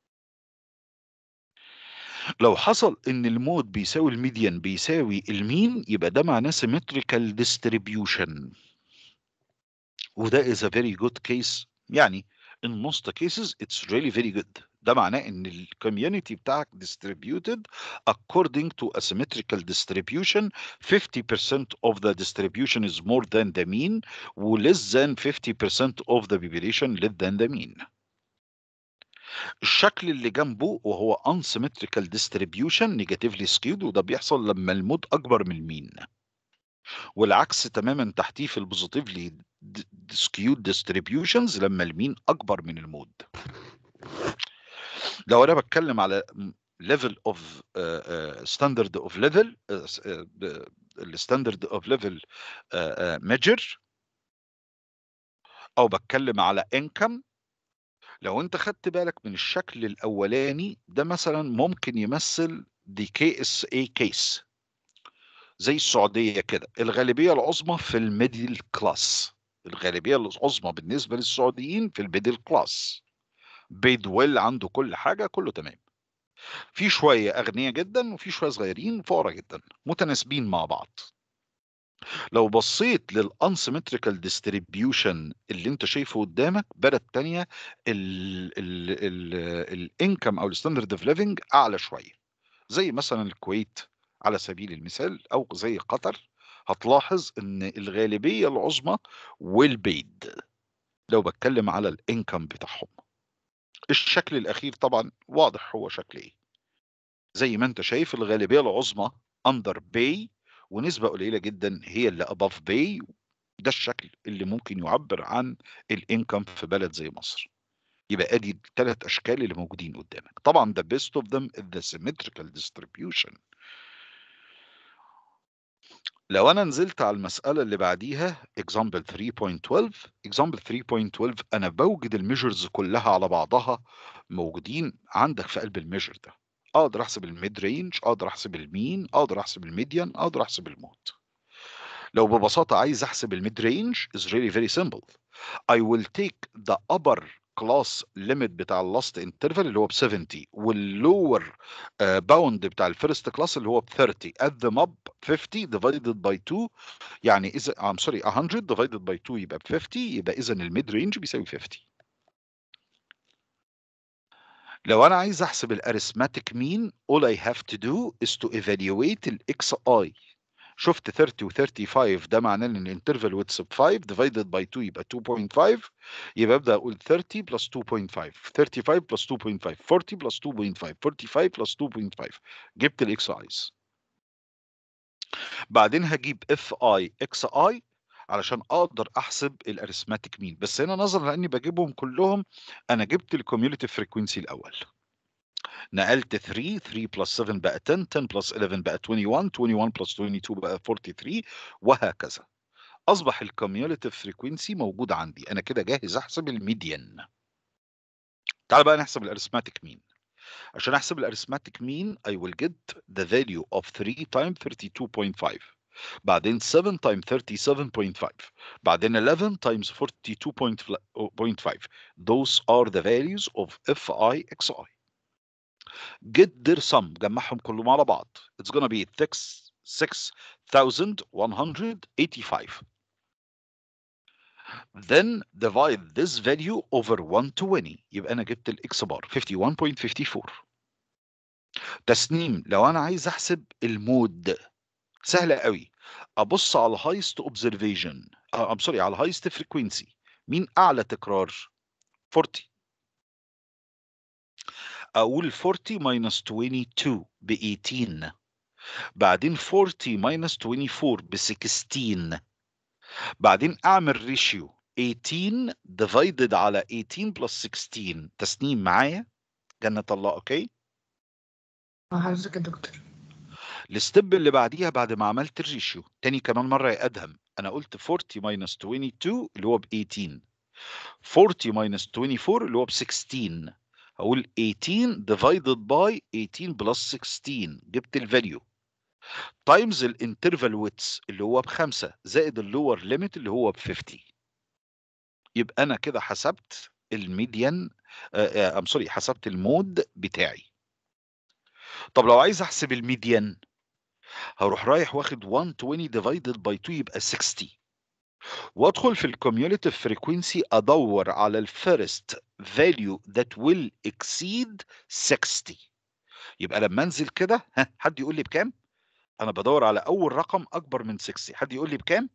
S1: لو حصل ان المود بيساوي الميديان بيساوي المين يبقى ده معناه symmetrical distribution وده is a very good case يعني in most cases it's really very good ده معناه ان الكوميونتي بتاعك distributed according to a symmetrical distribution 50% of the distribution is more than the mean و less than 50% of the population less than the mean الشكل اللي جنبه وهو unsymmetrical distribution negatively skewed وده بيحصل لما المود اكبر من المين والعكس تماما تحتيه في البوزيتيفلي skewed distributions لما المين اكبر من المود لو انا بتكلم على level of uh, uh, standard of level الستاندرد اوف ليفل measure او بتكلم على income لو انت خدت بالك من الشكل الاولاني ده مثلا ممكن يمثل دي كي اس اي كيس زي السعوديه كده الغالبيه العظمى في الميدل كلاس الغالبيه العظمى بالنسبه للسعوديين في الميدل كلاس بيد ويل عنده كل حاجه كله تمام في شويه اغنياء جدا وفي شويه صغيرين فقراء جدا متناسبين مع بعض لو بصيت للانسيمتريكال ديستريبيوشن اللي انت شايفه قدامك بلد تانية الانكم او الستاندرد اوف ليفنج اعلى شويه زي مثلا الكويت على سبيل المثال او زي قطر هتلاحظ ان الغالبيه العظمى والبيد لو بتكلم على الانكم بتاعهم الشكل الاخير طبعا واضح هو شكل ايه زي ما انت شايف الغالبيه العظمى اندر باي ونسبه قليله جدا هي اللي اباف باي ده الشكل اللي ممكن يعبر عن الانكم في بلد زي مصر يبقى ادي الثلاث اشكال اللي موجودين قدامك طبعا the best of them is the symmetrical distribution لو انا نزلت على المساله اللي بعديها example 3.12 example 3.12 انا بوجد الميجرز كلها على بعضها موجودين عندك في قلب الميجر ده اقدر احسب الميد رينج اقدر احسب المين اقدر احسب الميديان اقدر احسب المود لو ببساطه عايز احسب الميد رينج is really very simple I will take the upper class limit بتاع اللاست interval اللي هو ب 70 واللور باوند بتاع الفيرست كلاس اللي هو ب 30 add them up 50 divided by 2 يعني اذا I'm sorry 100 divided by 2 يبقى ب 50 يبقى اذا الميد رينج بيساوي 50 لو انا عايز احسب الاريثماتيك مين all I have to do is to evaluate ال xi شفت 30 و 35 ده معناه ان الانترفال ويتس ب 5 divided by 2 يبقى 2.5 يبقى ابدا اقول 30 بلس 2.5 35 بلس 2.5 40 بلس 2.5 45 بلس 2.5 جبت الاكس ايز بعدين هجيب اف اي اكس اي علشان اقدر احسب الاريثماتيك مين بس هنا نظرا لاني بجيبهم كلهم انا جبت الكوميوليتيف فريكوينسي الاول نقلت 3 3 بلس 7 بقى 10 10 بلس 11 بقى 21 21 بلس 22 بقى 43 وهكذا اصبح الكوميوليتيف فريكوينسي موجود عندي انا كده جاهز احسب الميديان تعال بقى نحسب الاريثماتيك مين عشان احسب الاريثماتيك مين I will get the value of 3 times 32.5 بعدين 7 times 37.5 بعدين 11 times 42.5 those are the values of fi xi get their sum جمعهم كلهم على بعض it's gonna be 6 6185 then divide this value over 120 يبقى انا جبت الاكس بار 51.54 تسنيم لو انا عايز احسب المود سهله قوي ابص على هايست اوبزرفيشن ام سوري على هايست فريكوينسي مين اعلى تكرار 40 اقول 40 minus 22 ب 18 بعدين 40 minus 24 ب 16 بعدين اعمل ريشيو 18 divided على 18 plus 16 تسنيم معايا جنة الله اوكي
S4: مع حضرتك يا دكتور
S1: الستيب اللي بعديها بعد ما عملت الريشيو تاني كمان مره يا ادهم انا قلت 40 minus 22 اللي هو ب 18 40 minus 24 اللي هو ب 16 هقول 18 divided by 18 plus 16 جبت الفاليو تايمز الانترفال ويتس اللي هو بخمسة زائد اللور ليميت اللي هو ب 50 يبقى انا كده حسبت الميديان ام سوري حسبت المود بتاعي طب لو عايز احسب الميديان هروح رايح واخد 120 divided by 2 يبقى 60 وادخل في الكوميوليتيف فريكوينسي ادور على الفيرست فاليو that will exceed 60 يبقى لما انزل كده ها حد يقول لي بكام انا بدور على اول رقم اكبر من 60 حد يقول لي بكام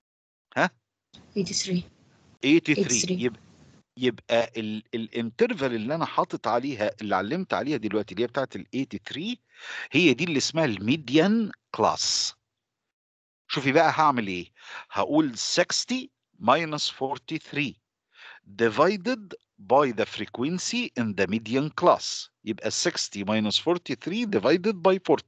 S4: 83
S1: 83
S4: 83.
S1: يبقى يبقى الانترفال اللي انا حاطط عليها اللي علمت عليها دلوقتي اللي هي بتاعت ال 83 هي دي اللي اسمها الميديان كلاس شوفي بقى هعمل ايه هقول 60 minus 43 divided by the frequency in the median class يبقى 60 minus 43 divided by 40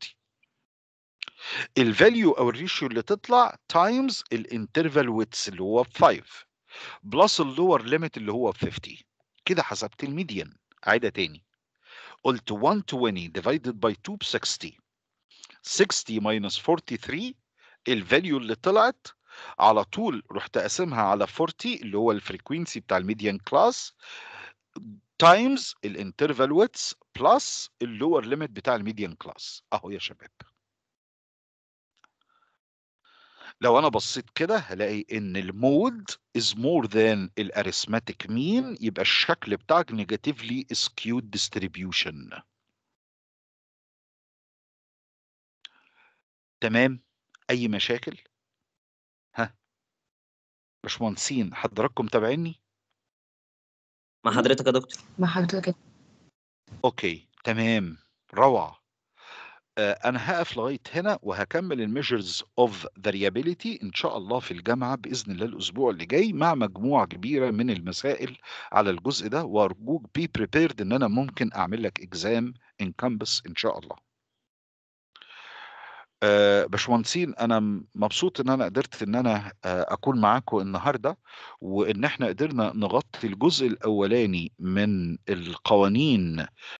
S1: الفاليو او الريشيو اللي تطلع times الانترفال ويتس اللي هو 5 بلس اللور ليميت اللي هو 50 كده حسبت الميديان عيدها تاني قلت 120 divided by 2 ب 60 60 minus 43 الفاليو اللي طلعت على طول رحت اقسمها على 40 اللي هو الفريكوينسي بتاع الميديان كلاس تايمز الانترفال ويتس بلس اللور ليميت بتاع الميديان كلاس اهو يا شباب لو انا بصيت كده هلاقي ان المود is more than الاريثماتيك مين يبقى الشكل بتاعك negatively skewed distribution تمام اي مشاكل ها باشمهندسين حضراتكم تابعيني
S3: مع حضرتك يا دكتور
S4: مع حضرتك يا
S1: اوكي تمام روعة آه، انا هقف لغايه هنا وهكمل الميجرز اوف فاريابيليتي ان شاء الله في الجامعه باذن الله الاسبوع اللي جاي مع مجموعه كبيره من المسائل على الجزء ده وارجوك بي بريبيرد ان انا ممكن اعمل لك اكزام ان كامبس ان شاء الله آه، باشمهندسين انا م- مبسوط ان انا قدرت ان انا آه، اكون معاكم النهارده وان احنا قدرنا نغطي الجزء الاولاني من القوانين